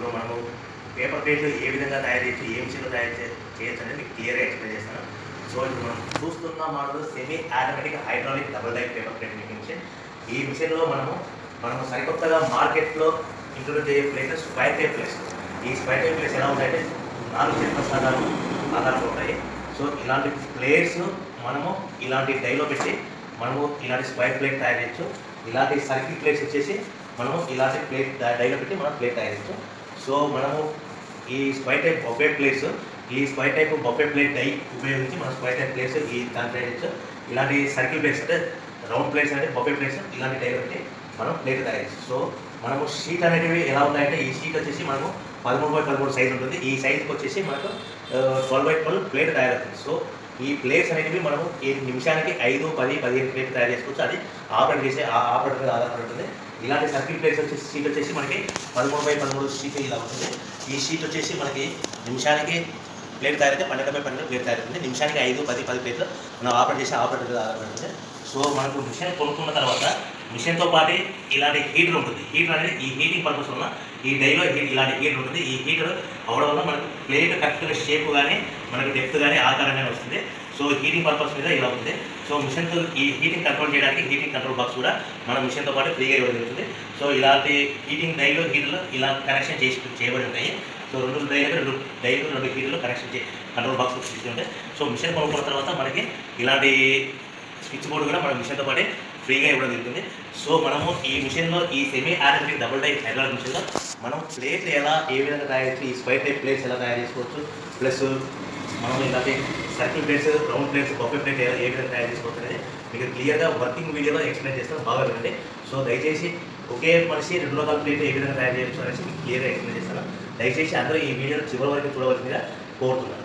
ఇప్పుడు మనము పేపర్ ప్లేట్లు ఏ విధంగా తయారు చేయొచ్చు ఏ విషయంలో తయారు చే- చేయొచ్చు అనేది మీకు క్లియర్గా ఎక్స్ప్లెయిన్ చేస్తాను సో ఇప్పుడు మనం చూస్తున్న model semi automatic hydraulic double die paper plate making machine ఈ మిషన్లో మనము మనము సరికొత్తగా మార్కెట్లో ఇంట్రొడ్యూస్ చేయే ప్లేట్స్ స్క్వైర్ టైప్ ప్లేట్స్ ఈ స్క్వైర్ టైప్ ప్లేట్స్ ఎలా ఉంటాయంటే నాలుగు చక్ర ఆధారం ఆధారాలు ఉంటాయి సో ఇలాంటి ప్లేట్స్ మనము ఇలాంటి డైలో పెట్టి మనము ఇలాంటి స్క్వైర్ ప్లేట్ తయారు చేయొచ్చు ఇలాంటి సర్కిల్ ప్లేట్స్ వచ్చేసి మనము ఇలాంటి ప్లేట్ డైలో పెట్టి మనం ప్లేట్ తయారు చేయొచ్చు సో మనము ఈ స్క్వైర్ టైప్ బొఫే ప్లేట్స్ ఈ square type buffet plate die ఉపయోగించి మనం స్క్వైర్ టైప్ ప్లేట్స్ ఈ దాని తయారు చేయొచ్చు ఇలాంటి సర్కిల్ ప్లేట్స్ అంటే రౌండ్ ప్లేట్స్ అంటే బొఫే ప్లేట్స్ ఇలాంటి డై పెట్టి మనం ప్లేట్ తయారు చేయొచ్చు సో మనము షీట్ అనేటివి ఎలా ఉంటాయంటే ఈ షీట్ వచ్చేసి మనము పదమూడు బై పదమూడు సైజ్ ఉంటుంది ఈ సైజ్కి వచ్చేసి మనకు ట్వెల్వ్ బై ట్వెల్వ్ ప్లేట్ తయారవుతుంది సో ఈ ప్లేట్స్ అనేటివి మనము ఈ నిమిషానికి ఐదు పది పదిహేను ప్లేట్ తయారు చేసుకోవచ్చు అది ఆపరేట్ చేసే ఆ ఆపరేటర్ మీద ఆధారపడి ఉంటుంది ఇలాంటి సర్కిల్ ప్లేట్స్ వచ్చేసి షీట్ వచ్చేసి మనకి పదమూడు బై పదమూడు షీట్ ఇలా ఉంటుంది ఈ షీట్ వచ్చేసి మనకి నిమిషానికి ప్లేట్ తయారైతే పన్నెండు బై పన్నెండు ప్లేట్ తయారవుతుంది నిమిషానికి ఐదు పది పది ప్లేట్లు మనం ఆపరేట్ చేసే ఆపరేటర్ మీద ఆధారపడి ఉంటుంది సో మనకు మిషన్ కొనుక్కున్న తర్వాత మిషన్తో పాటు ఇలాంటి హీటర్ ఉంటుంది హీటర్ అనేది ఈ హీటింగ్ పర్పస్ వల్ల ఈ డైలో హీట్ ఇలాంటి హీటర్ ఉంటుంది ఈ హీటర్ అవడం వల్ల మనకు ప్లేట్ కరెక్ట్గా షేప్ కానీ మనకు డెప్త్ కానీ ఆకారం కానీ వస్తుంది సో హీటింగ్ పర్పస్ మీద ఇలా ఉంటుంది సో మిషన్తో ఈ హీటింగ్ కంట్రోల్ చేయడానికి హీటింగ్ కంట్రోల్ బాక్స్ కూడా మన మిషన్తో పాటు ఫ్రీగా ఇవ్వడం జరుగుతుంది సో ఇలాంటి హీటింగ్ డైలో హీటర్లు ఇలా కనెక్షన్ చేసి చేయబడి ఉంటాయి సో రెండు డైలు రెండు డైలు రెండు హీటర్లు కనెక్షన్ చే కంట్రోల్ బాక్స్ ఉంటాయి సో మిషన్ కొనుక్కున్న తర్వాత మనకి ఇలాంటి స్విచ్ బోర్డు కూడా మన మిషన్తో పాటే ఫ్రీగా ఇవ్వడం జరుగుతుంది సో మనము ఈ మిషన్లో ఈ semi automatic double die hydraulic మిషన్లో మనం ప్లేట్లు ఎలా ఏ విధంగా తయారు చేసి ఈ స్క్వైర్ టైప్ ప్లేట్స్ ఎలా తయారు చేసుకోవచ్చు ప్లస్ మనం ఇలాంటి circle plates round plates buffet plate ఎలా ఏ విధంగా తయారు చేసుకోవచ్చు అనేది మీకు క్లియర్గా వర్కింగ్ వీడియోలో ఎక్స్ప్లెయిన్ చేస్తాను బాగా వినండి సో దయచేసి ఒకే మనిషి రెండు రకాల ప్లేట్ ఏ విధంగా తయారు చేయొచ్చు అనేసి మీకు క్లియర్గా ఎక్స్ప్లెయిన్ చేస్తాను దయచేసి అందరూ ఈ వీడియోని చివరి వరకు చూడవలసిందిగా కోరుతున్నాను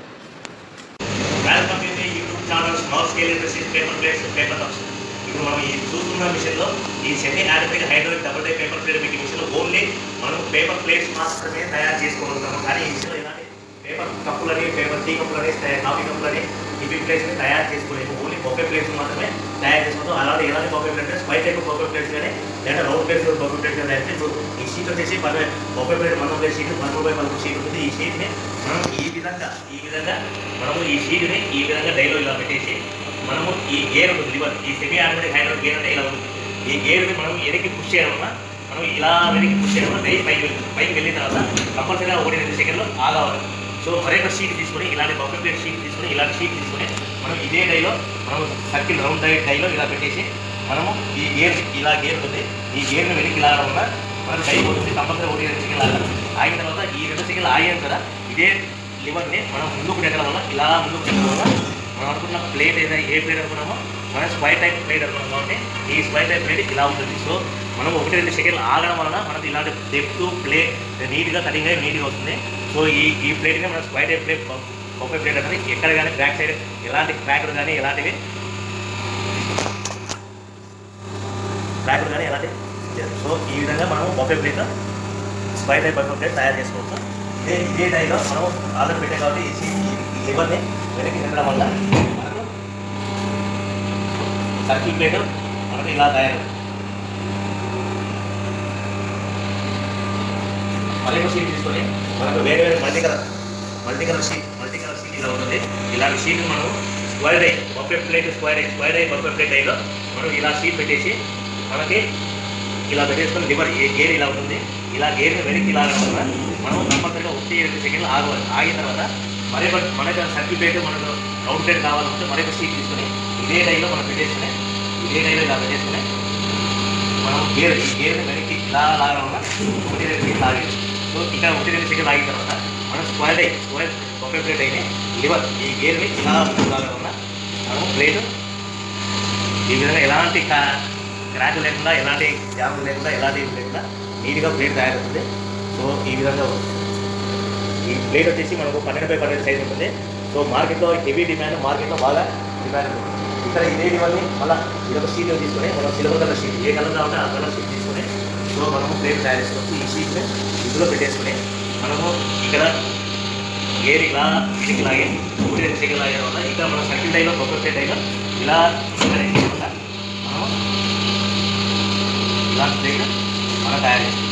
welcome to the YouTube channel small scale industries paper plates paper cups ఇప్పుడు మనం ఈ చూస్తున్న మిషన్లో ఈ semi automatic hydraulic double die paper plate మీకు మిషన్లో ఓన్లీ మనం పేపర్ ప్లేట్స్ మాత్రమే తయారు చేసుకోగలుగుతాము కానీ ఈ మిషన్లో ఇలాంటి పేపర్ కప్పులని పేపర్ టీ కప్పులని కాఫీ కప్పులని ఇవి ప్లేట్స్ని తయారు చేసుకోలేము ఓన్లీ బొఫే ప్లేట్స్ మాత్రమే తయారు చేసుకుంటాం అలాంటి ఎలాంటి బొఫే ప్లేట్స్ స్పై టైప్ బొఫే ప్లేట్స్ కానీ లేదా రౌండ్ ప్లేట్స్ బొఫే ప్లేట్స్ కానీ అయితే ఇప్పుడు ఈ షీట్ వచ్చేసి పది బొఫే ప్లేట్ మన ప్లేట్ షీట్ పదమూడు బై పదమూడు షీట్ ఉంటుంది ఈ షీట్ని మనం ఈ విధంగా ఈ విధంగా మనము ఈ షీట్ని ఈ విధంగా డైలో ఇలా పెట్టేసి మనము ఈ గేర్ ఉంటుంది లివర్ ఈ సెమీ ఆటోమేటిక్ హైడ్రోల్ గేర్ అంటే ఇలా ఉంటుంది ఈ గేర్ని మనం వెనక్కి పుష్ చేయడం వల్ల మనం ఇలా వెనక్కి పుష్ చేయడం వల్ల డై పైకి వెళ్తుంది పైకి వెళ్ళిన తర్వాత కంపల్సరీగా ఒకటి రెండు సెకండ్లో ఆగవాలి సో మరొక షీట్ తీసుకొని ఇలాంటి బఫే ప్లేట్ షీట్ తీసుకొని ఇలాంటి షీట్ తీసుకొని మనం ఇదే డైలో మనం సర్కిల్ రౌండ్ డై డైలో ఇలా పెట్టేసి మనము ఈ గేర్ ఇలా గేర్ ఉంటుంది ఈ గేర్ని వెనక్కి లాగడం వల్ల మనకు డై పోతుంది కంపల్సరీ ఒకటి రెండు సెకండ్లు ఆగాలి ఆగిన తర్వాత ఈ రెండు సెకండ్లు ఆగాం కదా ఇదే లివర్ని మనం ముందుకు నెట్టడం వల్ల ఇలా ముందుకు నెట్టడం వల్ల మనం అనుకున్న ప్లేట్ ఏదైనా ఏ ప్లేట్ అనుకున్నామో మనం స్క్వైర్ టైప్ ప్లేట్ అనుకున్నాం కాబట్టి ఈ స్క్వైర్ టైప్ ప్లేట్ ఇలా ఉంటుంది సో మనం ఒకటి రెండు సెకండ్లు ఆగడం వలన మనకి ఇలాంటి డెప్త్ ప్లే నీట్గా కటింగ్ అయ్యి నీట్గా వస్తుంది సో ఈ ఈ ప్లేట్ని మనం square type plate buffet plate అనేది ఎక్కడ కానీ బ్యాక్ సైడ్ ఎలాంటి క్రాకర్ కానీ ఎలాంటివి క్రాకర్ కానీ ఎలాంటి సో ఈ విధంగా మనం buffet plate square type buffet plate తయారు చేసుకోవచ్చు ఇదే ఇదే టైంలో మనం ఆర్డర్ పెట్టాం కాబట్టి ఈ సీ- ఈ లివర్ని వెనక్కి తినడం వల్ల మనకు సర్కిల్ ప్లేట్ మనకు ఇలా తయారు మరొక షీట్ తీసుకొని మనకు వేరే వేరే multi colour multi colour sheet multi colour sheet ఇలా ఉంటుంది ఇలాంటి షీట్ మనం స్క్వైర్ ఐ బఫే ప్లేట్ స్క్వైర్ ఐ స్క్వైర్ ఐ బఫే ప్లేట్ ఐలో మనం ఇలా షీట్ పెట్టేసి మనకి ఇలా పెట్టేసుకొని లివర్ ఏ గేర్ ఇలా ఉంటుంది ఇలా గేర్ని వెనక్కి లాగడం వల్ల మనం కంపల్సరీగా ఒకటి రెండు సెకండ్లు ఆగవాలి ఆగిన తర్వాత మరొక మనకు సర్కిల్ ప్లేట్ మనకు రౌండ్ ప్లేట్ కావాలంటే మరొక షీట్ తీసుకొని ఇదే డైలో మనం పెట్టేసుకుని ఇదే డైలో ఇలా పెట్టేసుకుని మనం గేర్ ఈ గేర్ని వెనక్కి ఇలా లాగడం వల్ల ఒకటి రెండు సెకండ్లు లాగేది సో ఇక్కడ ఒకటి రెండు సెకండ్లు ఆగిన తర్వాత మనం స్క్వైర్ అయ్యి స్క్వైర్ ఒక ప్లేట్ అయిన లివర్ ఈ గేర్ని ఇలా ముందుకు లాగడం వల్ల మనం ప్లేట్ ఈ విధంగా ఎలాంటి క్రాక్ లేకుండా ఎలాంటి జామ్ లేకుండా ఎలాంటి ఇది లేకుండా నీట్గా ప్లేట్ తయారవుతుంది సో ఈ విధంగా ఉంటుంది. ఈ ప్లేట్ వచ్చేసి మనకు పన్నెండు బై పన్నెండు సైజ్ ఉంటుంది సో మార్కెట్లో హెవీ డిమాండ్ మార్కెట్లో బాగా డిమాండ్ ఉంది ఇక్కడ ఇదే ఇవన్నీ మళ్ళీ ఇదొక షీట్ తీసుకొని మనం సిల్వర్ కలర్ షీట్ ఏ కలర్ కావాలంటే ఆ కలర్ షీట్ తీసుకొని సో మనము ప్లేట్ తయారు చేసుకోవచ్చు ఈ షీట్ని ఇందులో పెట్టేసుకొని మనము ఇక్కడ గేర్ ఇలా ఇడికి లాగే ఒకటి రెండు సెకండ్ లాగే వల్ల ఇక్కడ మనం సర్కిల్ టైలో బొక్క ప్లేట్ అయినా ఇలా ఇక్కడ వేయడం వల్ల మనము ఇలా ప్లేట్ మనం తయారు చేసుకోవచ్చు